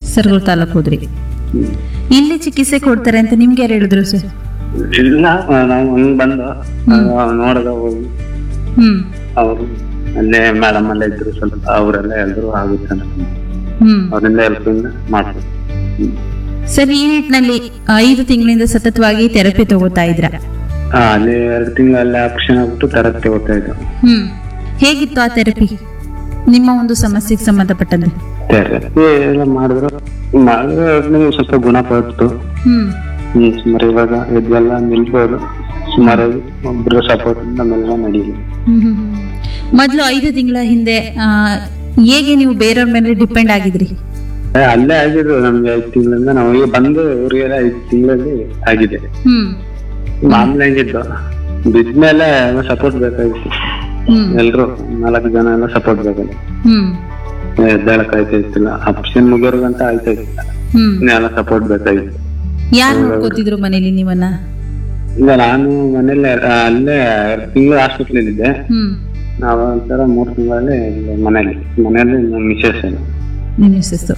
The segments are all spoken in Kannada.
ಸರಗೂರು ತಾಲೂಕು ಹೋದ್ರಿ ಇಲ್ಲಿ ಚಿಕಿತ್ಸೆ ಕೊಡ್ತಾರೆ ಅಂತ ನಿಮ್ಗೆ ಯಾರು ಹೇಳಿದ್ರು ಸರ್ ಇಲ್ಲ ನಾವು ಹಂಗ್ ಬಂದು ನೋಡದ ಹೋಗಿ ಹ್ಮ್ ಅವರು ಅಲ್ಲೇ ಮೇಡಮ್ ಅಲ್ಲೇ ಇದ್ರು ಸ್ವಲ್ಪ ಅವರೆಲ್ಲ ಹೇಳಿದ್ರು ಆಗುತ್ತೆ ಅಂತ ಹ್ಮ್ ಅವರಿಂದ ಹೆಲ್ಪ್ ಮಾಡ್ತಾರೆ ಹ್ಮ್. ಸರ್ ಈ ನಿಟ್ಟಿನಲ್ಲಿ ಐದು ತಿಂಗಳಿಂದ ಸತತವಾಗಿ ಥೆರಪಿ ತಗೋತಾ ಇದ್ರ ಹಾ ಅಲ್ಲಿ ಎರಡು ತಿಂಗಳಲ್ಲಿ ಆಪ್ಷನ್ ಆಗ್ಬಿಟ್ಟು ತರಕ್ಕೆ ಹೋಗ್ತಾ ಇದ್ದು ಹ್ಮ್ ಹೇಗಿತ್ತು ಆ ಥೆರಪಿ ನಿಮ್ಮ ಒಂದು ಸಮಸ್ಯೆಗೆ ಸಂಬಂಧಪಟ್ಟಂತೆ ಥೆರಪಿ ಎಲ್ಲ ಮಾಡಿದ್ರು ಮಾಡಿದ್ರೆ ಅದ್ನ ಸ್ವಲ್ಪ ಗುಣಪಟ್ಟು ಹ್ಮ್ ಹ್ಮ್ ಸುಮಾರು ಇವಾಗ ಇದೆಲ್ಲ ನಿಲ್ಬೋದು ಸುಮಾರಾಗಿ ಒಬ್ರು ಸಪೋರ್ಟ್ ಇಂದ ಮೆಲ್ಲ ನಡೀಲಿ ಹ್ಮ್ ಹ್ಮ್ ಹ್ಮ್. ಮೊದ್ಲು ಐದು ತಿಂಗಳ ಹಿಂದೆ ಆ, ಹೇಗೆ ನೀವು ಬೇರೆಯವ್ರ ಮೇಲೆ ಡಿಪೆಂಡ್ ಆಗಿದ್ರಿ ಏ, ಅಲ್ಲೇ ಆಗಿದ್ದು ನಮ್ಗೆ ಐದು ತಿಂಗಳಿಂದ ನಾವು ಈಗ ಬಂದು ಊರಿಗೆಲ್ಲ ಐದು ತಿಂಗಳಲ್ಲಿ ಆಗಿದೆ ಹ್ಮ್ ಮಾಮೂಲಿ ಹೆಂಗಿದ್ದು ಬಿದ್ಮೇಲೆ ಸಪೋರ್ಟ್ ಬೇಕಾಗಿತ್ತು ಹ್ಮ್ ಎಲ್ರು ನಾಲ್ಕು ಜನ ಎಲ್ಲ ಸಪೋರ್ಟ್ ಬೇಕಾಗಿತ್ತು ಹ್ಮ್ ಎದ್ದೇಳಕ್ ಆಯ್ತಾ ಇತ್ತಿಲ್ಲ ಆಪ್ಷನ್ ಮುಗಿಯೋರ್ಗಂತ ಆಯ್ತಾ ಇತ್ತಿಲ್ಲ ಹ್ಮ್ ಎಲ್ಲ ಸಪೋರ್ಟ್ ಬೇಕಾಗಿತ್ತು ಯಾರು ನೋಡ್ಕೋತಿದ್ರು ಮನೇಲಿ ನೀವನ್ನ ಈಗ ನಾನು ಮನೇಲೆ ಆ, ಅಲ್ಲೇ ಎರಡು ತಿಂಗಳು ಹಾಸ್ಪಿಟ್ಲ್ ಇದ್ದೆ ಹ್ಮ್ ನಾವು ಒಂಥರ ಮೂರು ತಿಂಗಳಲ್ಲಿ ಮನೇಲಿ ಮನೇಲಿ ನಮ್ಮ ಮಿಸಸ್ ನಿಮ್ಮ ಮಿಸ್ಸಸ್ಸು.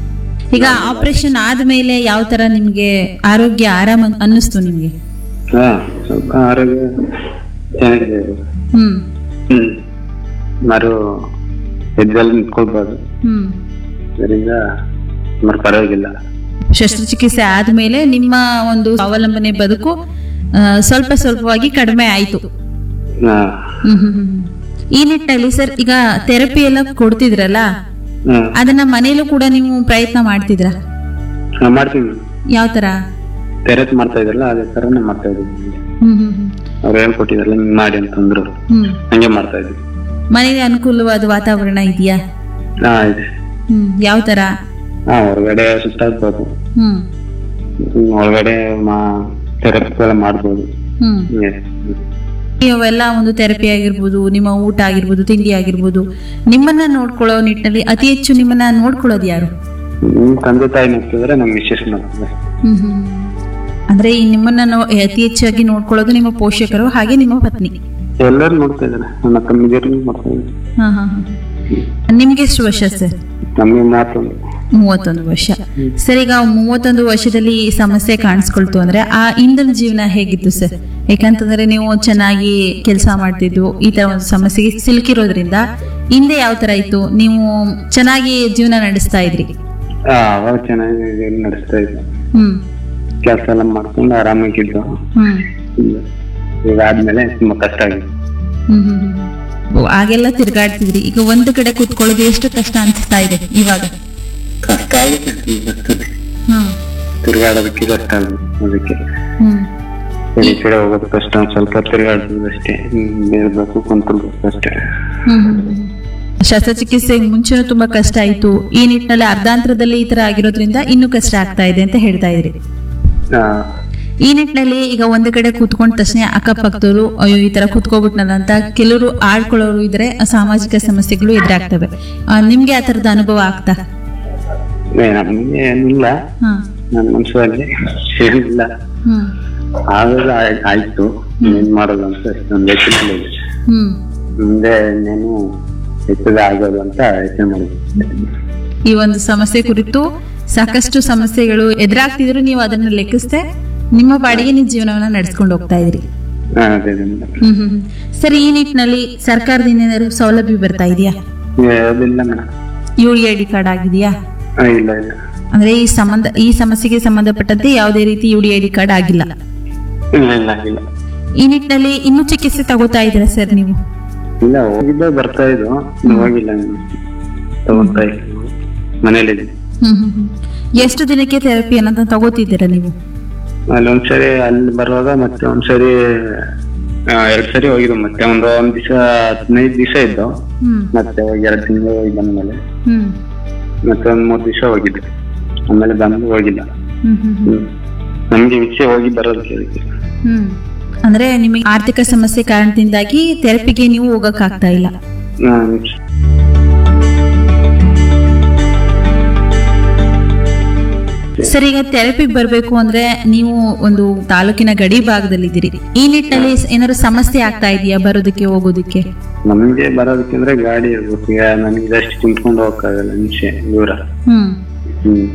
ಈಗ ಆಪರೇಷನ್ ಆದ್ಮೇಲೆ ಯಾವ ತರ ನಿಮ್ಗೆ ಆರೋಗ್ಯ ಆರಾಮ ಅನ್ನಿಸ್ತು ನಿಮ್ಗೆ ಹಾ ಸ್ವಲ್ಪ ಆರೋಗ್ಯ ಚೆನ್ನಾಗಿದೆ ಹ್ಮ್ ಹ್ಮ್ ಮರು ಎದ್ದಲ್ಲಿ ನಿಂತ್ಕೊಳ್ಬೋದು ಹ್ಮ್ ಅದರಿಂದ ಸುಮಾರು ಪರವಾಗಿಲ್ಲ ಶಸ್ತ್ರಚಿಕಿತ್ಸೆ ಆದ್ಮೇಲೆ ನಿಮ್ಮ ಒಂದು ಅವಲಂಬನೆ ಬದುಕು ಆ, ಸ್ವಲ್ಪ ಸ್ವಲ್ಪವಾಗಿ ಕಡಿಮೆ ಆಯ್ತು ಹಾ ಹ್ಮ್ ಹ್ಮ್ ಹ್ಮ್. ಈ ನಿಟ್ಟಿನಲ್ಲಿ ಸರ್ ಈಗ ಥೆರಪಿ ಎಲ್ಲ ಕೊಡ್ತಿದ್ರಲ್ಲ ಹ್ಮ್ ಅದನ್ನ ಮನೇಲೂ ಕೂಡ ನೀವು ಪ್ರಯತ್ನ ಮಾಡ್ತಿದ್ರ ನಾ ಮಾಡ್ತೀನಿ ಯಾವ ತರ ತೆರತ್ ಮಾಡ್ತಾ ಇದ್ರಲ್ಲ ಅದೇ ತರನೇ ಮಾಡ್ತಾ ಇದ್ದೀನಿ ಹ್ಮ್ ಹ್ಮ್ ಹ್ಮ್ ಅವ್ರು ಹೇಳ್ಕೊಟ್ಟಿದ್ರಲ್ಲ ಹಿಂಗ್ ಮಾಡಿ ಅಂತಂದ್ರು ಹ್ಮ್ ಹಂಗೆ ಮಾಡ್ತಾ ಇದ್ವಿ ಮನೇಲಿ ಅನುಕೂಲವಾದ ವಾತಾವರಣ ಇದೆಯಾ ಹಾ ಇದೆ ಹ್ಮ್ ಯಾವ ತರ ಹಾ ಹೊರಗಡೆ ಸುತ್ತಾಡ್ಬೋದು ಹ್ಮ್ ಹ್ಮ್, ಒಳಗಡೆ ಮಾ ಥೆರಪಿ ಎಲ್ಲ ಮಾಡ್ಬೋದು ಹ್ಮ್ ಹಂಗೆ. ಇವೆಲ್ಲ ಒಂದು ಥೆರಪಿ ಆಗಿರ್ಬೋದು ನಿಮ್ಮ ಊಟ ಆಗಿರ್ಬೋದು ತಿಂಡಿ ಆಗಿರ್ಬೋದು ನಿಮ್ಮನ್ನ ನೋಡ್ಕೊಳ್ಳೋ ನಿಟ್ಟಿನಲ್ಲಿ ಅತಿ ಹೆಚ್ಚು ನಿಮ್ಮನ್ನ ನೋಡ್ಕೊಳ್ಳೋದು ಯಾರು ನಿಮ್ ತಂದೆ ತಾಯಿ ನೋಡ್ತಿದ್ರೆ ನಮ್ ಮಿಸ್ಸಸ್ ನೋಡ್ತಿದ್ರೆ ಹ್ಮ್ ಹ್ಮ್. ಅಂದ್ರೆ ಈ ನಿಮ್ಮನ್ನ ನೋ- ಅತಿ ಹೆಚ್ಚಾಗಿ ನೋಡ್ಕೊಳ್ಳೋದು ನಿಮ್ಮ ಪೋಷಕರು ಹಾಗೆ ನಿಮ್ಮ ಪತ್ನಿ ಎಲ್ಲರೂ ನೋಡ್ತಾ ಇದಾರೆ ನನ್ನ ತಮ್ಮಿದಿರು ನೋಡ್ತಾ ಇದ್ದಾರೆ ಹಾ ಹಾ ಹಾ ನಿಮ್ಗೆ ಎಷ್ಟು ವರ್ಷ ಸರ್ ನಮ್ಗೆ ಮಾತೊಂದು ಮೂವತ್ತೊಂದು ವರ್ಷ ಸರ್ ಈಗ ಮೂವತ್ತೊಂದು ವರ್ಷದಲ್ಲಿ ಈ ಸಮಸ್ಯೆ ಕಾಣಿಸ್ಕೊಳ್ತು ಅಂದ್ರೆ ಆ ಹಿಂದಿನ ಜೀವನ ಹೇಗಿತ್ತು ಸರ್ ಯಾಕಂತಂದ್ರೆ ನೀವು ಚೆನ್ನಾಗಿ ಕೆಲಸ ಮಾಡ್ತಿದ್ದು ಈ ತರ ಒಂದು ಸಮಸ್ಯೆಗೆ ಸಿಲುಕಿರೋದ್ರಿಂದ ಹಿಂದೆ ಯಾವ ತರ ಇತ್ತು ನೀವು ಚೆನ್ನಾಗಿ ಜೀವನ ನಡೆಸ್ತಾ ಇದ್ರಿ ಹಾ ಅವಾಗ ಚೆನ್ನಾಗಿ ಏನ್ ನಡೆಸ್ತಾ ಇದ್ದೆ ಹ್ಮ್ ಕೆಲಸ ಎಲ್ಲ ಮಾಡ್ಕೊಂಡು ಆರಾಮಾಗಿದ್ದು ಹ್ಮ್ ಹ್ಮ್. ಈಗ ಆದ್ಮೇಲೆ ತುಂಬಾ ಕಷ್ಟ ಆಗಿದೆ ಹ್ಮ್ ಹ್ಮ್ ಹ್ಮ್. ಓ, ಆಗೆಲ್ಲ ತಿರ್ಗಾಡ್ತಿದ್ರಿ ಈಗ ಒಂದು ಕಡೆ ಕೂತ್ಕೊಳ್ಳೋದು ಎಷ್ಟು ಕಷ್ಟ ಅನ್ಸ್ತಾ ಇದೆ ಇವಾಗ ಕಷ್ಟ ಆಗುತ್ತೆ ಬರ್ತದೆ ಹ್ಮ್ ತಿರ್ಗಾಡೋದಕ್ಕೆ ಕಷ್ಟ ಆಗುತ್ತೆ ಅದಕ್ಕೆ ಹ್ಮ್ ಈ ಕಡೆ ಹೋಗೋದು ಕಷ್ಟ ಒಂದ್ ಸ್ವಲ್ಪ ತಿರ್ಗಾಡ್ಬೋದು ಅಷ್ಟೇ ಬೇರ್ಬೇಕು ಕುಂತ್ಕೊಳ್ಬೇಕು ಅಷ್ಟೇ ಹ್ಮ್ ಹ್ಮ್ ಹ್ಮ್. ಶಸ್ತ್ರಚಿಕಿತ್ಸೆ ಮುಂಚೆನೂ ತುಂಬಾ ಕಷ್ಟ ಆಯ್ತು ಈ ನಿಟ್ಟಿನಲ್ಲಿ ಅರ್ಧಾಂತರದಲ್ಲಿ ಈ ತರ ಆಗಿರೋದ್ರಿಂದ ಇನ್ನೂ ಕಷ್ಟ ಆಗ್ತಾ ಇದೆ ಅಂತ ಹೇಳ್ತಾ ಇದ್ರಿ ಹಾ ಈ ನಿಟ್ಟಿನಲ್ಲಿ ಈಗ ಒಂದು ಕಡೆ ಕೂತ್ಕೊಂಡ ತಕ್ಷಣ ಅಕ್ಕಪಕ್ಕದವರು ಅಯ್ಯೋ ಈ ತರ ಕೂತ್ಕೋಬಿಟ್ನಲ್ಲ ಅಂತ ಕೆಲವರು ಆಡ್ಕೊಳ್ಳೋರು ಇದ್ರೆ ಸಾಮಾಜಿಕ ಸಮಸ್ಯೆಗಳು ಎದುರಾಗ್ತವೆ ಆ, ನಿಮ್ಗೆ ಆ ತರದ ಅನುಭವ ಆಗ್ತಾ ಏ, ನಮ್ಗೆ ಏನಿಲ್ಲ ಹಾ ನನ್ನ ಮನ್ಸಲ್ಲಿ ಏನಿಲ್ಲ ಹ್ಮ್ ಆವಾಗ ಆಯ್- ಆಯ್ತು ಏನ್ ಮಾಡೋದು ಅಂತ ಒಂದು ಯೋಚನೆ ಇದೆ ಹ್ಮ್ ಮುಂದೆ ಇನ್ನೇನು ಹೆಚ್ಚಿಗೆ ಆಗೋದು ಅಂತ ಯೋಚನೆ ಮಾಡಿದ್ವಿ ಈ ಒಂದು ಸಮಸ್ಯೆ ಕುರಿತು ಸಾಕಷ್ಟು ಸಮಸ್ಯೆಗಳು ಎದುರಾಗ್ತಿದ್ರು ನೀವು ಅದನ್ನ ಲೆಕ್ಕಿಸ್ದೆ ನಿಮ್ಮ ಬಾಡಿಗೆ ನೀವು ಜೀವನವನ್ನ ನಡೆಸ್ಕೊಂಡು ಹೋಗ್ತಾ ಇದ್ರಿ ಹಾ, ಅದೇ ಅದೇ ಮೇಡಮ್. ಹ್ಮ್ ಹ್ಮ್ ಹ್ಮ್. ಸರಿ ಈ ನಿಟ್ಟಿನಲ್ಲಿ ಸರ್ಕಾರದಿಂದ ಏನಾದ್ರು ಸೌಲಭ್ಯ ಬರ್ತಾ ಇದೆಯಾ ಏ, ಅದಿಲ್ಲ madam U I D card ಆಗಿದೆಯಾ ಹಾ, ಇಲ್ಲ ಇಲ್ಲ ಅಂದ್ರೆ ಈ ಸಂಬಂಧ ಈ ಸಮಸ್ಯೆಗೆ ಸಂಬಂಧಪಟ್ಟಂತೆ ಯಾವುದೇ ರೀತಿ U D I D card ಆಗಿಲ್ಲ ಇಲ್ಲ ಇಲ್ಲ ಇಲ್ಲ ಈ ನಿಟ್ಟಿನಲ್ಲಿ ಇನ್ನೂ ಚಿಕಿತ್ಸೆ ತಗೋತಾ ಇದ್ದೀರಾ ಸರ್ ನೀವು ಇಲ್ಲ ಹೋಗಿದ್ದೆ ಬರ್ತಾ ಇದ್ದು ಇನ್ನು ಹೋಗಿಲ್ಲ ಇನ್ನು. ತಗೊಂತಾ ಇಲ್ಲ ಮನೇಲಿ ಹ್ಮ್ ಹ್ಮ್ ಹ್ಮ್. ಎಷ್ಟು ದಿನಕ್ಕೆ ಥೆರಪಿ ಅನ್ನೋದನ್ನ ತಗೋತಿದ್ದೀರಾ ನೀವು ಅಲ್ಲಿ ಒಂದ್ಸರಿ ಅಲ್ಲಿ ಬರುವಾಗ ಮತ್ತೆ ಒಂದ್ಸರಿ ಆ, ಎರಡ್ ಸರಿ ಹೋಗಿದ್ದು ಮತ್ತೆ ಒಂದು ಒಂದ್ ದಿವಸ ಹದಿನೈದು ದಿವಸ ಇದ್ದು ಹ್ಮ್ ಮತ್ತೆ ಹೋಗಿ ಎರಡ್ ತಿಂಗಳು ಹೋಗಿ ಬಂದ್ಮೇಲೆ ಹ್ಮ್ ಮತ್ತೆ ಒಂದ್ ಮೂರ್ ದಿವಸ ಹೋಗಿದ್ದೆ ಆಮೇಲೆ ಬಂದು ಹೋಗಿಲ್ಲ ಹ್ಮ್ ಹ್ಮ್ ಹ್ಮ್. ಹ್ಮ್. ನಮ್ಗೆ ವಿಷಯ ಹೋಗಿ ಬರೋದಕ್ಕೆ ಅದಕ್ಕೆ ಹ್ಮ್ ಅಂದ್ರೆ ನಿಮಗೆ ಆರ್ಥಿಕ ಸಮಸ್ಯೆ ಕಾರಣದಿಂದಾಗಿ ಥೆರಪಿಗೆ ನೀವು ಹೋಗಕ್ ಆಗ್ತಾ ಇಲ್ಲ ಹ್ಮ್. ಸರ್ ಈಗ ಥೆರಪಿಗೆ ಬರಬೇಕು ಅಂದ್ರೆ ನೀವು ಒಂದು ತಾಲೂಕಿನ ಗಡಿ ಭಾಗದಲ್ಲಿದ್ದೀರಿ ಈ ನಿಟ್ಟಿನಲ್ಲಿ ಏನಾದ್ರು ಸಮಸ್ಯೆ ಆಗ್ತಾ ಇದೆಯಾ ಬರೋದಕ್ಕೆ ಹೋಗೋದಕ್ಕೆ ನಮ್ಗೆ ಬರೋದಕ್ಕೆ ಅಂದ್ರೆ ಗಾಡಿ ಇರ್ಬೇಕು ಈಗ ನನಗೆ ಇದಷ್ಟು ಕುಂತ್ಕೊಂಡು ಹೋಗಕ್ಕಾಗಲ್ಲ ನಿಮಿಷ ದೂರ ಹ್ಮ್ ಹ್ಮ್